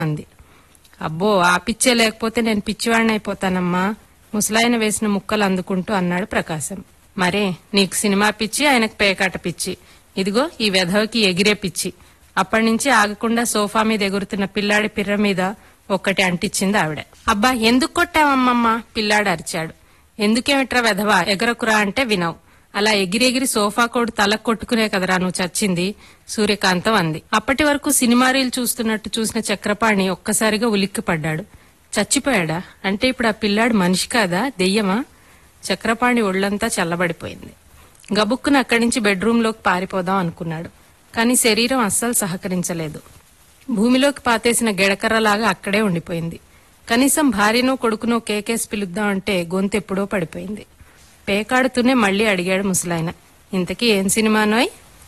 అంది అబ్బో ఆ పిచ్చే లేకపోతే నేను పిచ్చివాడిని అయిపోతానమ్మా ముసలాయన వేసిన ముక్కలు అందుకుంటూ అన్నాడు ప్రకాశం మరే నీకు సినిమా పిచ్చి ఆయనకు పేకాట పిచ్చి ఇదిగో ఈ వెధవకి ఎగిరే పిచ్చి అప్పటి నుంచి ఆగకుండా సోఫా మీద ఎగురుతున్న పిల్లాడి పిర్ర మీద ఒక్కటి అంటించింది ఆవిడ అబ్బా ఎందుకు కొట్టావమ్మమ్మ పిల్లాడు అరిచాడు ఎందుకేమిట్రా వెధవా ఎగరకురా అంటే వినవు అలా ఎగిరెగిరి సోఫా కోడు తల కొట్టుకునే కదరా నువ్వు చచ్చింది సూర్యకాంతం అంది అప్పటి వరకు సినిమా రీల్ చూస్తున్నట్టు చూసిన చక్రపాణి ఒక్కసారిగా ఉలిక్కిపడ్డాడు చచ్చిపోయాడా అంటే ఇప్పుడు ఆ పిల్లాడు మనిషి కాదా దెయ్యమా చక్రపాణి ఒళ్ళంతా చల్లబడిపోయింది గబుక్కున అక్కడి నుంచి బెడ్రూంలోకి పారిపోదాం అనుకున్నాడు కానీ శరీరం అస్సలు సహకరించలేదు భూమిలోకి పాతేసిన గెడకర్రలాగా అక్కడే ఉండిపోయింది కనీసం భార్యనో కొడుకునో కేకేసి పిలుద్దామంటే గొంతు ఎప్పుడో పడిపోయింది పేకాడుతూనే మళ్ళీ అడిగాడు ముసలాయన ఇంతకీ ఏం సినిమానోయ్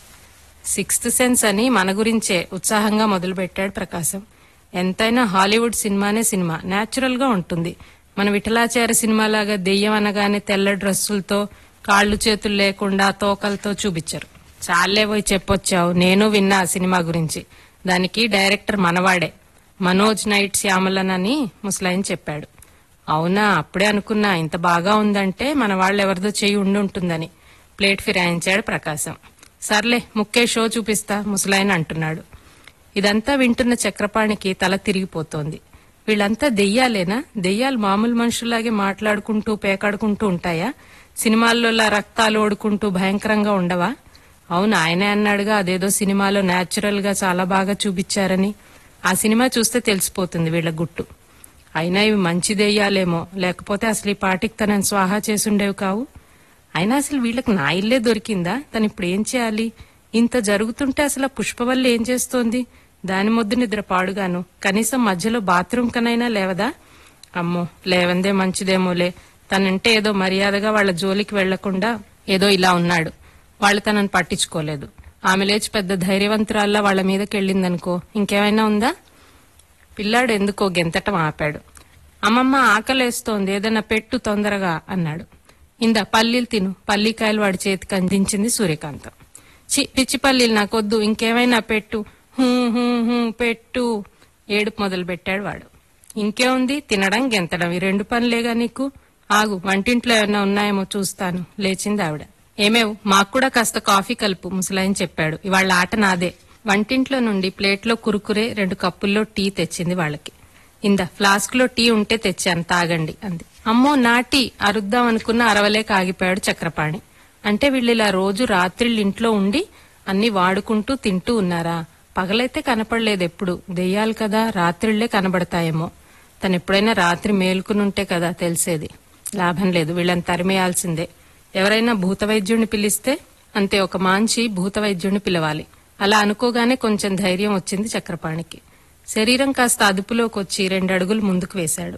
సిక్స్త్ సెన్స్ అని మన గురించే ఉత్సాహంగా మొదలుపెట్టాడు ప్రకాశం ఎంతైనా హాలీవుడ్ సినిమానే సినిమా న్యాచురల్ గా ఉంటుంది మన విఠలాచార్య సినిమాలాగా దెయ్యం అనగానే తెల్ల డ్రెస్సులతో కాళ్ళు చేతులు లేకుండా తోకలతో చూపించరు చాలే పోయి చెప్పొచ్చావు నేను విన్నా ఆ సినిమా గురించి దానికి డైరెక్టర్ మనవాడే మనోజ్ నైట్ శ్యామలన్ అని ముసలాయన చెప్పాడు అవునా అప్పుడే అనుకున్నా ఇంత బాగా ఉందంటే మన వాళ్ళెవరిదో చెయ్యి ఉండి ఉంటుందని ప్లేట్ ఫిరాయించాడు ప్రకాశం సర్లే ముక్కే షో చూపిస్తా ముసలాయన అంటున్నాడు ఇదంతా వింటున్న చక్రపాణికి తల తిరిగిపోతోంది వీళ్ళంతా దెయ్యాలేనా దెయ్యాలు మామూలు మనుషుల్లాగే మాట్లాడుకుంటూ పేకాడుకుంటూ ఉంటాయా సినిమాల్లోలా రక్తాలు ఓడుకుంటూ భయంకరంగా ఉండవా అవును ఆయనే అన్నాడుగా అదేదో సినిమాలో న్యాచురల్ గా చాలా బాగా చూపించారని ఆ సినిమా చూస్తే తెలిసిపోతుంది వీళ్ళ గుట్టు అయినా ఇవి మంచి దెయ్యాలేమో లేకపోతే అసలు ఈ పాటికి తనని స్వాహా చేసుండేవి కావు అయినా అసలు వీళ్ళకి నా ఇల్లే దొరికిందా తను ఇప్పుడు ఏం చేయాలి ఇంత జరుగుతుంటే అసలు ఆ పుష్పవల్లి ఏం చేస్తోంది దాని మొద్దు నిద్ర పాడుగాను కనీసం మధ్యలో బాత్రూమ్ కనైనా లేవదా అమ్మో లేవందే మంచిదేమోలే తనంటే ఏదో మర్యాదగా వాళ్ళ జోలికి వెళ్లకుండా ఏదో ఇలా ఉన్నాడు వాళ్ళు తనని పట్టించుకోలేదు ఆమె లేచి పెద్ద ధైర్యవంతురాల్లా వాళ్ళ మీదకి వెళ్ళిందనుకో ఇంకేమైనా ఉందా పిల్లాడు ఎందుకో గెంతటం ఆపాడు అమ్మమ్మ ఆకలేస్తోంది ఏదైనా పెట్టు తొందరగా అన్నాడు ఇందా పల్లీలు తిను పల్లీకాయలు వాడి చేతికి అందించింది సూర్యకాంతం చి పిచ్చి పల్లీలు నాకొద్దు ఇంకేమైనా పెట్టు హూ హూ హూ పెట్టు ఏడుపు మొదలు పెట్టాడు వాడు ఇంకేముంది తినడం గెంతడం ఈ రెండు పనులేగా నీకు ఆగు వంటింట్లో ఏమైనా ఉన్నాయేమో చూస్తాను లేచింది ఆవిడ ఏమేవ్ మాకు కూడా కాస్త కాఫీ కలుపు ముసలాయని చెప్పాడు ఇవాళ ఆట నాదే వంటింట్లో నుండి ప్లేట్లో కురుకురే రెండు కప్పుల్లో టీ తెచ్చింది వాళ్ళకి ఇంద ఫ్లాస్క్ లో టీ ఉంటే తెచ్చాను తాగండి అంది అమ్మో నా టీ అరుద్దాం అనుకున్న అరవలేక ఆగిపోయాడు చక్రపాణి అంటే వీళ్ళు ఇలా రోజు రాత్రిళ్ళు ఇంట్లో ఉండి అన్ని వాడుకుంటూ తింటూ ఉన్నారా పగలైతే కనపడలేదు ఎప్పుడు దెయ్యాలు కదా రాత్రిళ్లే కనబడతాయేమో తను ఎప్పుడైనా రాత్రి మేల్కునుంటే కదా తెలిసేది లాభం లేదు వీళ్ళని తరిమేయాల్సిందే ఎవరైనా భూత వైద్యుడిని పిలిస్తే అంతే ఒక మాంచి భూత వైద్యుడిని పిలవాలి అలా అనుకోగానే కొంచెం ధైర్యం వచ్చింది చక్రపాణికి శరీరం కాస్త అదుపులోకి వచ్చి రెండు అడుగులు ముందుకు వేశాడు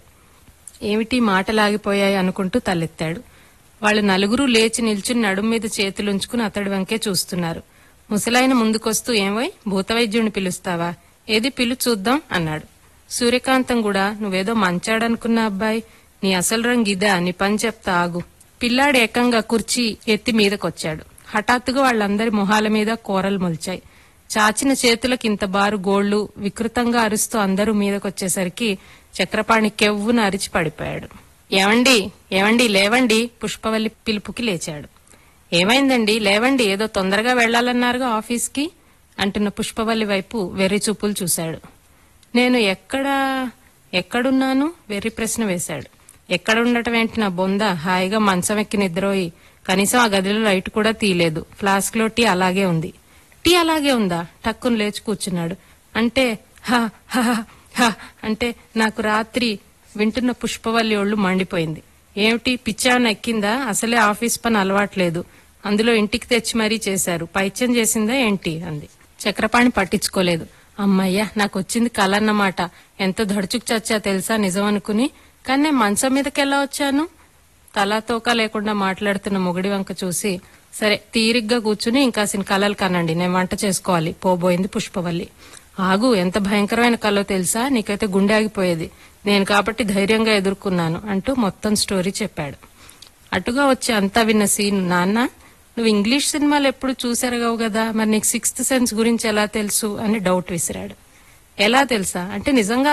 ఏమిటి మాటలాగిపోయాయి అనుకుంటూ తలెత్తాడు వాళ్ళు నలుగురు లేచి నిల్చుని నడుం మీద చేతులుంచుకుని అతడి వంకే చూస్తున్నారు ముసలాయన ముందుకొస్తూ ఏమోయ్ భూతవైద్యుడిని పిలుస్తావా ఏది పిలు చూద్దాం అన్నాడు సూర్యకాంతం కూడా నువ్వేదో మంచాడనుకున్న అబ్బాయి నీ అసలు రంగు ఇదా నీ పని చెప్తా ఆగు పిల్లాడు ఏకంగా కుర్చీ ఎత్తి మీదకొచ్చాడు హఠాత్తుగా వాళ్ళందరి మొహాల మీద కూరలు మొలిచాయి చాచిన చేతులకు ఇంత బారు గోళ్లు వికృతంగా అరుస్తూ అందరూ మీదకొచ్చేసరికి చక్రపాణి కెవ్వున అరిచి పడిపోయాడు ఏవండి ఏవండి లేవండి పుష్పవల్లి పిలుపుకి లేచాడు ఏమైందండి లేవండి ఏదో తొందరగా వెళ్లాలన్నారుగా ఆఫీస్కి అంటున్న పుష్పవల్లి వైపు వెర్రి చూపులు చూశాడు నేను ఎక్కడ ఎక్కడున్నాను వెర్రి ప్రశ్న వేశాడు ఎక్కడ ఉండటం ఏంటి నా బొంద హాయిగా మంచం ఎక్కి నిద్రోయి కనీసం ఆ గదిలో లైట్ కూడా తీయలేదు ఫ్లాస్క్ లో టీ అలాగే ఉంది టీ అలాగే ఉందా టక్కును లేచి కూర్చున్నాడు అంటే హ హ హ, హ అంటే నాకు రాత్రి వింటున్న పుష్పవల్లి ఒళ్ళు మండిపోయింది ఏమిటి పిచ్చావన ఎక్కిందా అసలే ఆఫీస్ పని అలవాట్లేదు అందులో ఇంటికి తెచ్చి మరీ చేశారు పైత్యం చేసిందా ఏంటి అంది చక్రపాణి పట్టించుకోలేదు అమ్మయ్యా నాకు వచ్చింది కల అన్నమాట ఎంత దడుచుకు చచ్చా తెలుసా నిజం అనుకుని కానీ నేను మంచం మీదకి ఎలా వచ్చాను తలా తోక లేకుండా మాట్లాడుతున్న మొగుడి వంక చూసి సరే తీరిగ్గా కూర్చుని ఇంకాసిన కలలు కనండి నేను వంట చేసుకోవాలి పోబోయింది పుష్పవల్లి ఆగు ఎంత భయంకరమైన కలో తెలుసా నీకైతే గుండె ఆగిపోయేది నేను కాబట్టి ధైర్యంగా ఎదుర్కొన్నాను అంటూ మొత్తం స్టోరీ చెప్పాడు అటుగా వచ్చి అంతా విన్న సీన్ నాన్న నువ్వు ఇంగ్లీష్ సినిమాలు ఎప్పుడు చూసారుగావు కదా మరి నీకు సిక్స్త్ సెన్స్ గురించి ఎలా తెలుసు అని డౌట్ విసిరాడు ఎలా తెలుసా అంటే నిజంగా